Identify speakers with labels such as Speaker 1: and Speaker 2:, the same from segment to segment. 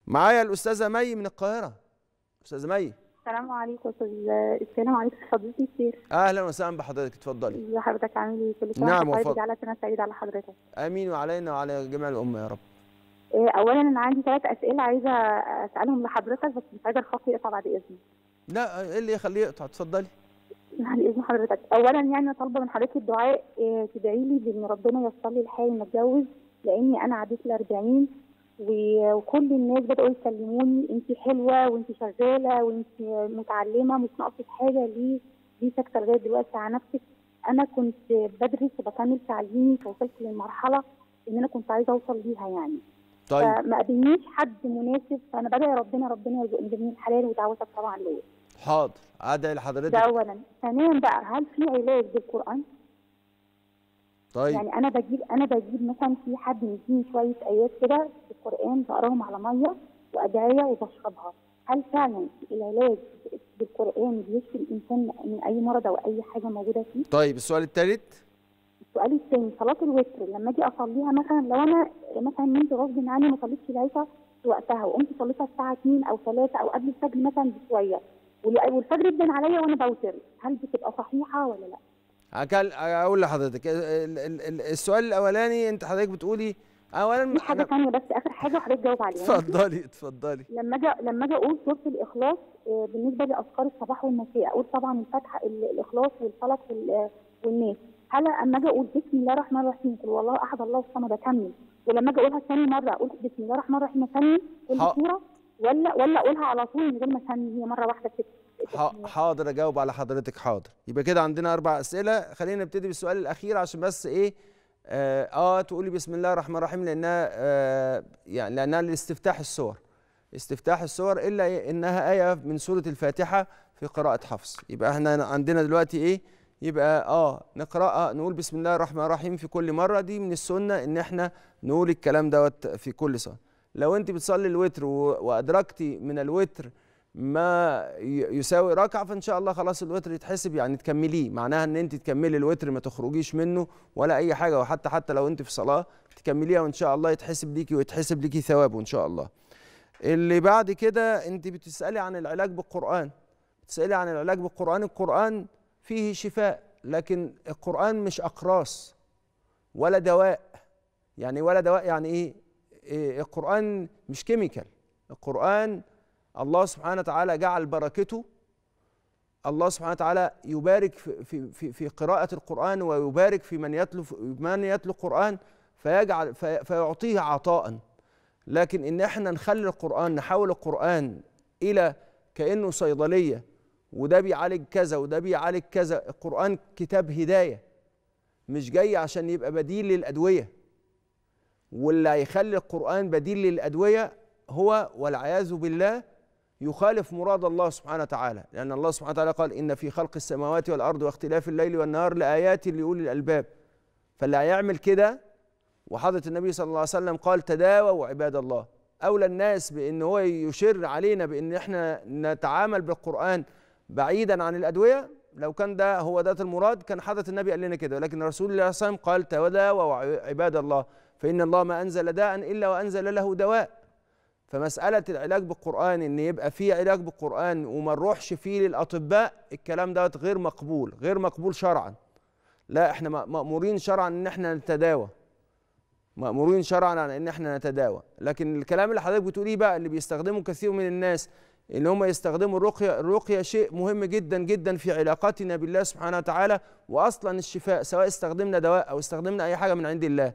Speaker 1: معايا الاستاذه مي من القاهره استاذه مي
Speaker 2: السلام عليكم استاذ السلام عليكم فضيله الشيخ
Speaker 1: اهلا وسهلا بحضرتك اتفضلي
Speaker 2: ازي حضرتك عامل ايه كل سنه
Speaker 1: نعم،
Speaker 2: وانت طيب
Speaker 1: وفضل.
Speaker 2: جعلت انا سعيده على حضرتك
Speaker 1: امين وعلينا وعلى جميع الامه يا رب
Speaker 2: إيه، اولا انا عندي ثلاث اسئله عايزه اسالهم لحضرتك بس مش عايزه الخط يقطع بعد اذنك
Speaker 1: لا ايه اللي يخليه يقطع اتفضلي
Speaker 2: بعد اذن حضرتك اولا يعني انا طالبه من حضرتك الدعاء إيه، تدعي لي بان ربنا ييسر لي الحال ان اتجوز لاني انا عديت ال 40 و- وكل الناس بداوا يكلموني انت حلوه وانت شغاله وانت متعلمه مش ناقصك حاجه ليه ليه ساكته لغايه دلوقتي على نفسك انا كنت بدرس وبكمل تعليمي فوصلت للمرحله ان انا كنت عايزه اوصل ليها يعني
Speaker 1: طيب
Speaker 2: فما قابلنيش حد مناسب فانا بدعي ربنا ربنا يرزقني بابن الحلال ودعوتك طبعا ليا
Speaker 1: حاضر ادعي
Speaker 2: ده
Speaker 1: لحضرتك
Speaker 2: اولا ثانيا بقى هل في علاج بالقران
Speaker 1: طيب
Speaker 2: يعني انا بجيب انا بجيب مثلا في حد يديني شويه ايات كده في القران بقراهم على ميه وادعيه وبشربها هل فعلا العلاج بالقران بيشفي الانسان من اي مرض او اي حاجه موجوده فيه
Speaker 1: طيب السؤال الثالث
Speaker 2: السؤال الثاني صلاه الوتر لما اجي اصليها مثلا لو انا مثلا نمت غصب عني ما صليتش العشاء في وقتها وقمت صليتها الساعه 2 او 3 او قبل الفجر مثلا بشويه وال- والفجر ادن عليا وانا بوتر هل بتبقى صحيحه ولا لا؟
Speaker 1: أكل اقول لحضرتك ال- ال- ال- السؤال الاولاني انت حضرتك بتقولي اولا
Speaker 2: في حاجه
Speaker 1: أنا-
Speaker 2: ثانيه بس اخر حاجه وحضرتك جاوب عليها
Speaker 1: اتفضلي اتفضلي
Speaker 2: لما اجي لما اجي اقول سوره الاخلاص آه، بالنسبه لاذكار الصباح والمساء اقول طبعا الفتحه ال- الاخلاص والفلق وال- والناس هل اما اجي اقول بسم الله الرحمن الرحيم قل والله احد الله الصمد اكمل ولما اجي اقولها ثاني مره اقول بسم الله الرحمن الرحيم اسمي كل
Speaker 1: ح-
Speaker 2: سوره ولا ولا اقولها على طول من غير ما اسمي هي مره واحده كده
Speaker 1: ح- حاضر اجاوب على حضرتك حاضر يبقى كده عندنا اربع اسئله خلينا نبتدي بالسؤال الاخير عشان بس ايه اه, آه تقولي بسم الله الرحمن الرحيم لانها آه يعني لانها لاستفتاح السور استفتاح السور الا إيه؟ انها ايه من سوره الفاتحه في قراءه حفص يبقى احنا عندنا دلوقتي ايه يبقى اه نقراها نقول بسم الله الرحمن الرحيم في كل مره دي من السنه ان احنا نقول الكلام دوت في كل صلاه لو انت بتصلي الوتر و- وادركتي من الوتر ما ي- يساوي ركعه فان شاء الله خلاص الوتر يتحسب يعني تكمليه معناها ان انت تكملي الوتر ما تخرجيش منه ولا اي حاجه وحتى حتى لو انت في صلاه تكمليها وان شاء الله يتحسب ليكي ويتحسب ليكي ثواب ان شاء الله اللي بعد كده انت بتسالي عن العلاج بالقران بتسالي عن العلاج بالقران القران فيه شفاء لكن القران مش اقراص ولا دواء يعني ولا دواء يعني ايه, إيه القران مش كيميكال القران الله سبحانه وتعالى جعل بركته الله سبحانه وتعالى يبارك في في في, في قراءة القرآن ويبارك في من يتلو من يتلو القرآن فيجعل في فيعطيه عطاء لكن ان احنا نخلي القرآن نحول القرآن الى كأنه صيدلية وده بيعالج كذا وده بيعالج كذا القرآن كتاب هداية مش جاي عشان يبقى بديل للأدوية واللي هيخلي القرآن بديل للأدوية هو والعياذ بالله يخالف مراد الله سبحانه وتعالى لأن الله سبحانه وتعالى قال إن في خلق السماوات والأرض واختلاف الليل والنهار لآيات لأولي الألباب فاللي هيعمل كده وحضرة النبي صلى الله عليه وسلم قال تداووا عباد الله أولى الناس بأن هو يشر علينا بأن احنا نتعامل بالقرآن بعيدا عن الأدوية لو كان ده هو ذات المراد كان حضرة النبي قال لنا كده ولكن رسول الله صلى الله عليه وسلم قال تداووا عباد الله فإن الله ما أنزل داء إلا وأنزل له دواء فمسألة العلاج بالقرآن إن يبقى في علاج بالقرآن وما نروحش فيه للأطباء الكلام ده غير مقبول غير مقبول شرعا لا احنا م- مأمورين شرعا إن احنا نتداوى مأمورين شرعا على إن احنا نتداوى لكن الكلام اللي حضرتك بتقوليه بقى اللي بيستخدمه كثير من الناس إن هم يستخدموا الرقية الرقية شيء مهم جدا جدا في علاقتنا بالله سبحانه وتعالى وأصلا الشفاء سواء استخدمنا دواء أو استخدمنا أي حاجة من عند الله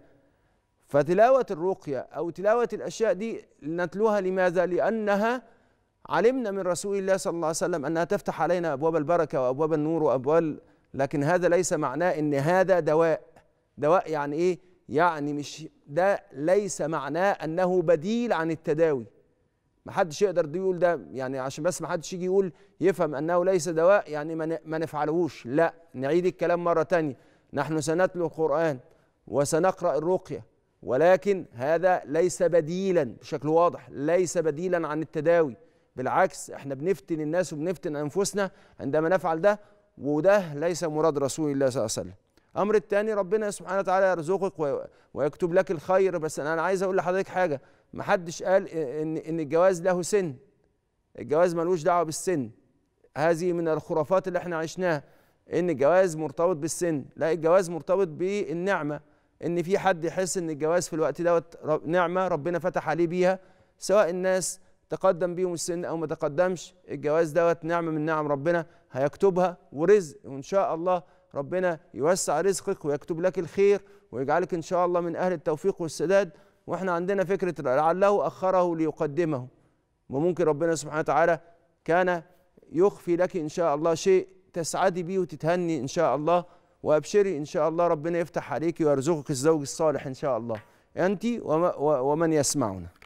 Speaker 1: فتلاوة الرقية أو تلاوة الأشياء دي نتلوها لماذا؟ لأنها علمنا من رسول الله صلى الله عليه وسلم أنها تفتح علينا أبواب البركة وأبواب النور وأبواب لكن هذا ليس معناه أن هذا دواء دواء يعني إيه؟ يعني مش ده ليس معناه أنه بديل عن التداوي ما حدش يقدر يقول ده يعني عشان بس ما حدش يجي يقول يفهم أنه ليس دواء يعني ما ن- ما نفعلهوش لا نعيد الكلام مرة تانية نحن سنتلو القرآن وسنقرأ الرقية ولكن هذا ليس بديلا بشكل واضح ليس بديلا عن التداوي بالعكس احنا بنفتن الناس وبنفتن انفسنا عندما نفعل ده وده ليس مراد رسول الله صلى الله عليه وسلم امر الثاني ربنا سبحانه وتعالى يرزقك و- ويكتب لك الخير بس انا عايز اقول لحضرتك حاجه محدش قال ان ان الجواز له سن الجواز ملوش دعوه بالسن هذه من الخرافات اللي احنا عشناها ان الجواز مرتبط بالسن لا الجواز مرتبط بالنعمه ان في حد يحس ان الجواز في الوقت دوت رب- نعمه ربنا فتح عليه بيها سواء الناس تقدم بيهم السن او ما تقدمش الجواز دوت نعمه من نعم ربنا هيكتبها ورزق وان شاء الله ربنا يوسع رزقك ويكتب لك الخير ويجعلك ان شاء الله من اهل التوفيق والسداد واحنا عندنا فكره لعله اخره ليقدمه وممكن ربنا سبحانه وتعالى كان يخفي لك ان شاء الله شيء تسعدي بيه وتتهني ان شاء الله وابشري ان شاء الله ربنا يفتح عليك ويرزقك الزوج الصالح ان شاء الله انت وم- ومن يسمعنا